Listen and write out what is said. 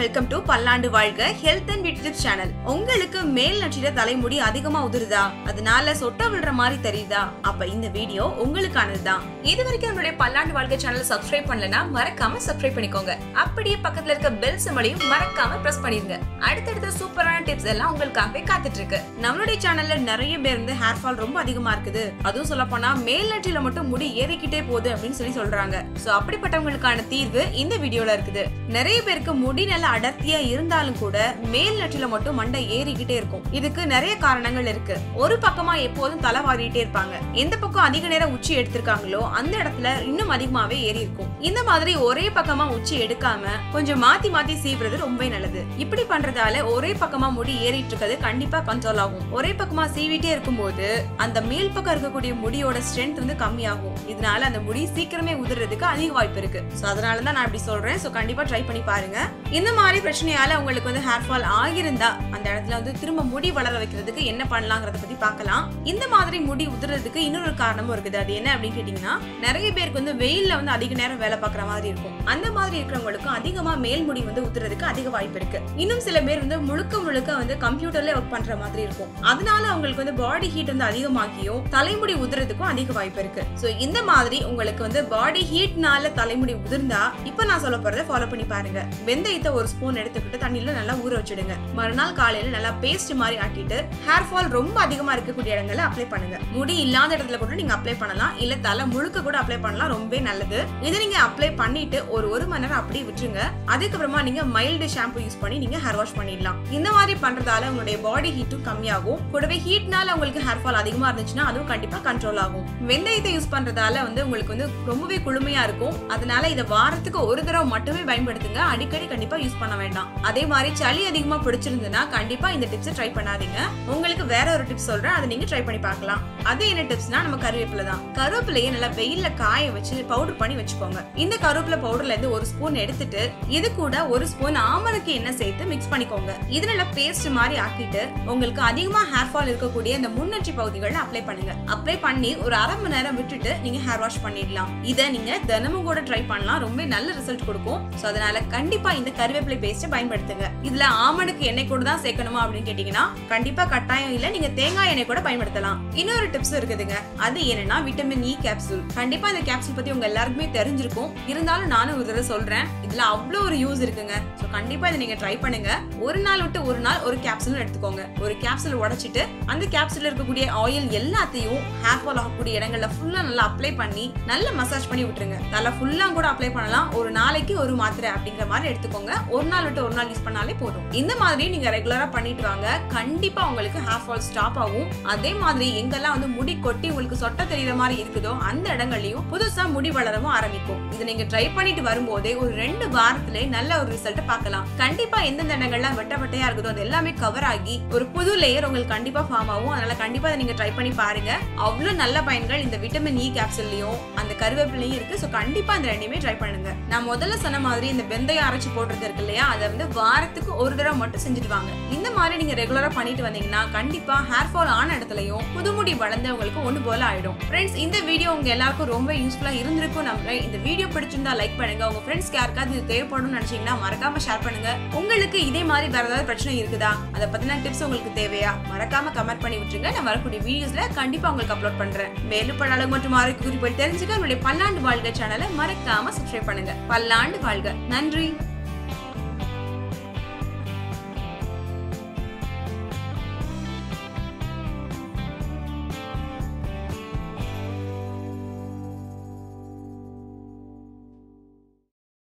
welcome to Pallandu Vazhga health and beauty tips channel உங்களுக்கு மேல் நச்சில தலைமுடி அதிகமா உதிருதா அதனால சொட்ட விடுற மாதிரி தெரியுதா அப்ப இந்த வீடியோ உங்களுக்கானதுதான் இது வரைக்கும் நம்மளுடைய பல்லாண்டு வாழ்க்கை சேனல் சப்ஸ்கிரைப் பண்ணலனா மறக்காம சப்ஸ்கிரைப் பண்ணிக்கோங்க அப்படியே பக்கத்துல இருக்க பெல் சிம்பளையும் மறக்காம பிரஸ் பண்ணிருங்க அடுத்தடுத்த சூப்பரான டிப்ஸ் எல்லாம் உங்களுக்காகவே காத்துட்டு இருக்கு நம்மளுடைய சேனல்ல நிறைய பேர் வந்து ஹேர் ஃபால் ரொம்ப அதிகமா இருக்குது அதுவும் சொல்ல போனா மேல் நெற்றில மட்டும் முடி ஏறிக்கிட்டே போகுது அப்படின்னு சொல்லி சொல்றாங்க சோ அப்படிப்பட்டவங்களுக்கான தீர்வு இந்த வீடியோல இருக்குது நிறைய பேருக்கு முடி நல்ல அடர்த்தியா இருந்தாலும் கூட மேல் நெற்றில மட்டும் மண்டை ஏறிக்கிட்டே இருக்கும் இதுக்கு நிறைய காரணங்கள் இருக்கு ஒரு பக்கமா எப்போதும் தலை வாரிட்டே இருப்பாங்க எந்த பக்கம் அதிக நேரம் உச்சி எடுத்திருக்காங்களோ அந்த இடத்துல இன்னும் அதிகமாவே ஏறி இருக்கும் இந்த மாதிரி ஒரே பக்கமா உச்சி எடுக்காம கொஞ்சம் மாத்தி மாத்தி சீவுறது ரொம்பவே நல்லது இப்படி பண்றதால ஒரே பக்கமா முடி ஏறிட்டு இருக்கிறது கண்டிப்பா கண்ட்ரோல் ஆகும் ஒரே பக்கமா சீவிட்டே இருக்கும்போது அந்த மேல் பக்கம் இருக்கக்கூடிய முடியோட ஸ்ட்ரென்த் வந்து கம்மியாகும் இதனால அந்த முடி சீக்கிரமே உதிர்றதுக்கு அதிக வாய்ப்பு இருக்கு சோ அதனால தான் நான் இப்படி சொல்றேன் சோ கண்டிப்பா ட்ரை பண்ணி பாருங்க இந்த மாதிரி பிரச்சனையால உங்களுக்கு வந்து ஹேர் ஃபால் ஆகியிருந்தா அந்த இடத்துல வந்து திரும்ப முடி வளர வைக்கிறதுக்கு என்ன பண்ணலாங்கிறத பத்தி பார்க்கலாம் இந்த மாதிரி முடி உதிர்றதுக்கு இன்னொரு காரணமும் இருக்குது அது என்ன அப்படின்னு கேட்டீங்கன்னா நிறைய பேருக்கு வந்து வெயில்ல வந்து அதிக நேரம் வேலை பார்க்குற மாதிரி இருக்கும் அந்த மாதிரி இருக்கிறவங்களுக்கு அதிகமா மேல் முடி வந்து உதிர்றதுக்கு அதிக வாய்ப்பு இருக்கு இன்னும் சில பேர் வந்து முழுக்க முழுக்க வந்து கம்ப்யூட்டர்ல ஒர்க் பண்ற மாதிரி இருக்கும் அதனால அவங்களுக்கு வந்து பாடி ஹீட் வந்து அதிகமாகியும் தலைமுடி உதிர்றதுக்கும் அதிக வாய்ப்பு இருக்கு சோ இந்த மாதிரி உங்களுக்கு வந்து பாடி ஹீட்னால தலைமுடி உதிர்ந்தா இப்ப நான் சொல்ல போறதை ஃபாலோ பண்ணி பாருங்க வெந்தயத்தை ஒரு ஸ்பூன் எடுத்துக்கிட்டு தண்ணியில நல்லா ஊற வச்சிடுங்க மறுநாள் காலையில நல்லா பேஸ்ட் மாதிரி ஆக்கிட்டு ஹேர் ஃபால் ரொம்ப அதிகமா இருக்கக்கூடிய இடங்கள்ல அப்ளை பண்ணுங்க முடி இல்லாத இடத்துல கூட நீங்க அப்ளை பண்ணலாம் இல்ல தலை முழுக்க கூட அப்ளை பண்ணலாம் ரொம்பவே நல்லது இதை நீங்க அப்ளை பண்ணிட்டு ஒரு ஒரு மணி நேரம் அப்படியே விட்டுருங்க அதுக்கப்புறமா நீங்க மைல்டு ஷாம்பு யூஸ் பண்ணி நீங்க ஹேர் வாஷ் பண்ணிடலாம் இந்த மாதிரி பண்றதால உங்களுடைய பாடி ஹீட்டும் கம்மியாகும் கூடவே ஹீட்னால உங்களுக்கு ஹேர் ஃபால் அதிகமா இருந்துச்சுன்னா அதுவும் கண்டிப்பா கண்ட்ரோல் ஆகும் வெந்தயத்தை யூஸ் பண்றதால வந்து உங்களுக்கு வந்து ரொம்பவே குளுமையா இருக்கும் அதனால இதை வாரத்துக்கு ஒரு தடவை மட்டுமே பயன்படுத்துங்க அடிக்கடி கண்டிப்பா யூஸ் பண்ண வேண்டாம் அதே மாதிரி சளி அதிகமா பிடிச்சிருந்ததுன்னா கண்டிப்பா இந்த டிப்ஸ் ட்ரை பண்ணாதீங்க உங்களுக்கு வேற ஒரு டிப்ஸ் சொல்றேன் அதை நீங்க ட்ரை பண்ணி பார்க்கலாம் அது என்ன டிப்ஸ்னா நம்ம கருவேப்பிலை தான் கருவேப்பிலையை நல்லா வெயில்ல காய வச்சு பவுடர் பண்ணி வச்சுக்கோங்க இந்த கருவேப்பிலை பவுடர்ல இருந்து ஒரு ஸ்பூன் எடுத்துட்டு இது கூட ஒரு ஸ்பூன் ஆமணக்கு எண்ணெய் சேர்த்து மிக்ஸ் பண்ணிக்கோங்க இது நல்லா பேஸ்ட் மாதிரி ஆக்கிட்டு உங்களுக்கு அதிகமா ஹேர் ஃபால் இருக்கக்கூடிய இந்த முன்னற்றி பகுதிகளில் அப்ளை பண்ணுங்க அப்ளை பண்ணி ஒரு அரை மணி நேரம் விட்டுட்டு நீங்க ஹேர் வாஷ் பண்ணிடலாம் இதை நீங்க தினமும் கூட ட்ரை பண்ணலாம் ரொம்ப நல்ல ரிசல்ட் கொடுக்கும் ஸோ அதனால கண்டிப்பா இந்த கருவேப்பிலை பேஸ்ட்டை பயன்படுத்துங்க இதுல ஆமணக்கு எண்ணெய் கூட தான் சேர்க்கணுமா அப்படின்னு கேட்டீங்கன்னா கண்டிப்பா கட்டாயம் இல்ல நீங்க தேங்காய் எண்ணெய் கூட பயன்படுத்தலாம் இன்னொரு டிப்ஸ் இருக்குதுங்க அது என்னன்னா விட்டமின் இ கேப்சூல் கண்டிப்பா இந்த கேப்சூல் பத்தி உங்க எல்லாருக்குமே தெரிஞ்சிருக்கும் இருந்தாலும் நானும் ஒரு தடவை சொல்றேன் இதுல அவ்வளோ ஒரு யூஸ் இருக்குங்க ஸோ கண்டிப்பா இதை நீங்க ட்ரை பண்ணுங்க ஒரு நாள் விட்டு ஒரு நாள் ஒரு கேப்சூல் எடுத்துக்கோங்க ஒரு கேப்சூல் உடைச்சிட்டு அந்த கேப்சூல்ல இருக்கக்கூடிய ஆயில் எல்லாத்தையும் ஹேர் ஃபால் ஆகக்கூடிய இடங்கள்ல ஃபுல்லா நல்லா அப்ளை பண்ணி நல்லா மசாஜ் பண்ணி விட்டுருங்க நல்லா ஃபுல்லா கூட அப்ளை பண்ணலாம் ஒரு நாளைக்கு ஒரு மாத்திரை அப்படிங்கிற மாதிரி எடுத்துக்கோங்க ஒரு நாள் விட்டு ஒரு நாள் யூஸ் பண்ணாலே போதும் இந்த மாதிரி நீங்க ரெகுலரா பண்ணிட்டு வாங்க கண்டிப்பா உங்களுக்கு ஹேர் ஃபால் ஸ்டாப் ஆகும் அதே மாதிரி எங்கெல்லாம் வந்து முடி கொட்டி உங்களுக்கு சொட்ட தெரியுற மாதிரி இருக்குதோ அந்த இடங்கள்லயும் புதுசா முடி வளரவும் ஆரம்பிக்கும் இதை நீங்க ட்ரை பண்ணிட்டு வரும்போதே ஒரு ரெண்டு வாரத்திலே நல்ல ஒரு ரிசல்ட் பார்க்கலாம் கண்டிப்பா எந்தெந்த இடங்கள்லாம் வெட்ட வெட்டையா இருக்குதோ அது எல்லாமே கவர் ஆகி ஒரு புது லேயர் உங்களுக்கு கண்டிப்பா ஃபார்ம் ஆகும் அதனால கண்டிப்பா அதை நீங்க ட்ரை பண்ணி பாருங்க அவ்வளவு நல்ல பயன்கள் இந்த விட்டமின் இ கேப்சூல்லையும் அந்த கருவேப்பிலையும் இருக்கு ஸோ கண்டிப்பா அந்த ரெண்டையுமே ட்ரை பண்ணுங்க நான் முதல்ல சொன்ன மாதிரி இந்த வெந்தயம் அரைச்சு போடுறது இருக்கு இல்லையா அதை வந்து வாரத்துக்கு ஒரு தடவை மட்டும் செஞ்சுட்டு வாங்க இந்த மாதிரி நீங்க ரெகுலரா பண்ணிட்டு வந்தீங்கன்னா கண்டிப்பா ஹேர் ஃபால் ஆன இடத்துலயும் புதுமுடி வளர்ந்தவங்களுக்கு ஒண்ணு போல ஆயிடும் ஃப்ரெண்ட்ஸ் இந்த வீடியோ உங்க எல்லாருக்கும் ரொம்ப யூஸ்ஃபுல்லா இருந்திருக்கும் நம்புறேன் இந்த வீடியோ பிடிச்சிருந்தா லைக் பண்ணுங்க உங்க ஃப்ரெண்ட்ஸ்க்கு யாருக்காவது இது தேவைப்படும்னு நினைச்சீங்கன்னா மறக்காம ஷேர் பண்ணுங்க உங்களுக்கு இதே மாதிரி வேற ஏதாவது பிரச்சனை இருக்குதா அதை பத்தின டிப்ஸ் உங்களுக்கு தேவையா மறக்காம கமெண்ட் பண்ணி விட்டுருங்க நான் வரக்கூடிய வீடியோஸ்ல கண்டிப்பா உங்களுக்கு அப்லோட் பண்றேன் மேலும் பல அளவு மற்றும் ஆரோக்கிய குறிப்புகள் தெரிஞ்சுக்க உங்களுடைய பல்லாண்டு வாழ்க சேனலை மறக்காம சப்ஸ்கிரைப் பண்ணுங்க பல்லாண்டு வாழ்க நன்றி